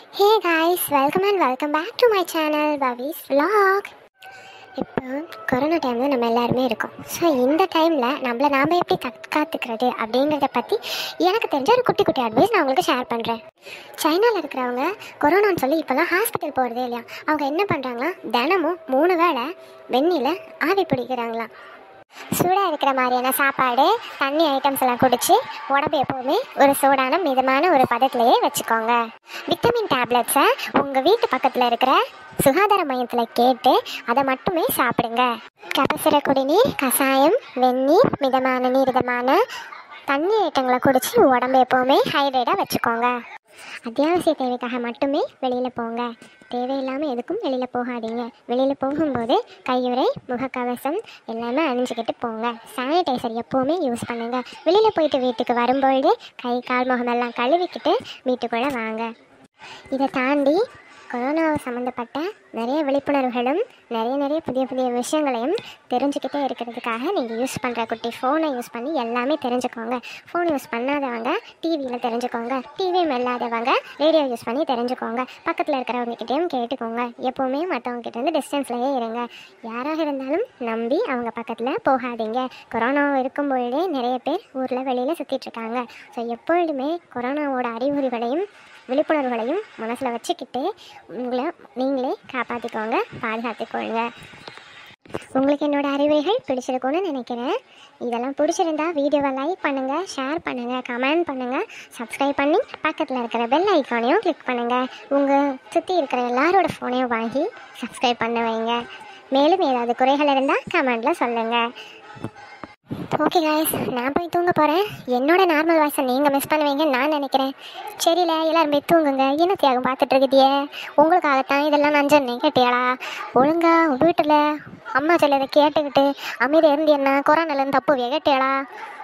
hey guys welcome and welcome back to my channel Pavi's vlog இப்போ corona டைமில் நம்ம எல்லாருமே இருக்கோம் ஸோ இந்த டைமில் நம்மளை நாம் எப்படி தற்காத்துக்கிறது அப்படிங்கிறத பற்றி எனக்கு தெரிஞ்ச ஒரு குட்டி குட்டி அட்வைஸ் நான் உங்களுக்கு ஷேர் பண்ணுறேன் சைனாவில் இருக்கிறவங்க கொரோனான்னு சொல்லி இப்போல்லாம் ஹாஸ்பிட்டல் போகிறதே இல்லையா அவங்க என்ன பண்ணுறாங்களா தினமும் மூணு வேளை வெந்நில ஆவி பிடிக்கிறாங்களாம் சூடாக இருக்கிற மாதிரியான சாப்பாடு தண்ணி ஐட்டம்ஸ் எல்லாம் குடிச்சு உடம்பு எப்போவுமே ஒரு சூடான மிதமான ஒரு பதத்திலேயே வச்சுக்கோங்க விட்டமின் டேப்லெட்ஸை உங்கள் வீட்டு பக்கத்தில் இருக்கிற சுகாதார மையத்தில் கேட்டு அதை மட்டுமே சாப்பிடுங்க கபசுர குடிநீர் கஷாயம் வெந்நீர் மிதமான நீரிதமான தண்ணி ஐட்டங்களை குடிச்சு உடம்பு எப்போவுமே ஹைட்ரேட்டாக வச்சுக்கோங்க அத்தியாவசிய தேவைக்காக மட்டுமே வெளியில் போங்க தேவையில்லாமல் எதுக்கும் வெளியில் போகாதீங்க வெளியில் போகும்போது கையுறை முகக்கவசம் எல்லாமே அணிஞ்சுக்கிட்டு போங்க சானிடைசர் எப்போவுமே யூஸ் பண்ணுங்கள் வெளியில் போயிட்டு வீட்டுக்கு வரும்பொழுது கை கால் முகமெல்லாம் கழுவிக்கிட்டு வீட்டுக்குள்ளே வாங்க இதை தாண்டி கொரோனா சம்மந்தப்பட்ட நிறைய விழிப்புணர்வுகளும் நிறைய நிறைய புதிய புதிய விஷயங்களையும் தெரிஞ்சுக்கிட்டே இருக்கிறதுக்காக நீங்கள் யூஸ் பண்ணுற குட்டி ஃபோனை யூஸ் பண்ணி எல்லாமே தெரிஞ்சுக்கோங்க ஃபோன் யூஸ் பண்ணாதவங்க டிவியில் தெரிஞ்சுக்கோங்க டிவியும் இல்லாதவங்க ரேடியோ யூஸ் பண்ணி தெரிஞ்சுக்கோங்க பக்கத்தில் இருக்கிறவங்ககிட்டயும் கேட்டுக்கோங்க எப்போவுமே மற்றவங்க கிட்டேருந்து டிஸ்டன்ஸ்லேயே இருங்க யாராக இருந்தாலும் நம்பி அவங்க பக்கத்தில் போகாதீங்க கொரோனா இருக்கும் பொழுதே நிறைய பேர் ஊரில் வெளியில் சுற்றிட்டு இருக்காங்க ஸோ எப்பொழுதுமே கொரோனாவோட அறிகுறிகளையும் விழிப்புணர்வுகளையும் மனசில் வச்சுக்கிட்டு உங்களை நீங்களே காப்பாற்றிக்கோங்க பாதுகாத்துக்கோங்க உங்களுக்கு என்னோட அறிவுரைகள் பிடிச்சிருக்கும்னு நினைக்கிறேன் இதெல்லாம் பிடிச்சிருந்தா வீடியோவை லைக் பண்ணுங்கள் ஷேர் பண்ணுங்கள் கமெண்ட் பண்ணுங்கள் சப்ஸ்கிரைப் பண்ணி பக்கத்தில் இருக்கிற பெல் ஐக்கானையும் கிளிக் பண்ணுங்கள் உங்கள் சுற்றி இருக்கிற எல்லாரோட ஃபோனையும் வாங்கி சப்ஸ்கிரைப் பண்ண வைங்க மேலும் ஏதாவது குறைகள் இருந்தால் கமெண்டில் சொல்லுங்கள் ஓகே காய்ஸ் நான் போய் தூங்க போகிறேன் என்னோட நார்மல் வாய்ஸை நீங்கள் மிஸ் பண்ணுவீங்கன்னு நான் நினைக்கிறேன் சரியில்ல எல்லாரும் போய் தூங்குங்க என்ன தியாகம் பார்த்துட்டு இருக்குதியே உங்களுக்காகத்தான் இதெல்லாம் நஞ்சன்னே கேட்டியாளா ஒழுங்கா வீட்டில் அம்மா சொல்லதை கேட்டுக்கிட்டு அமைதியாக இருந்து என்ன கொரோனாலேருந்து தப்பு கேட்டியாளா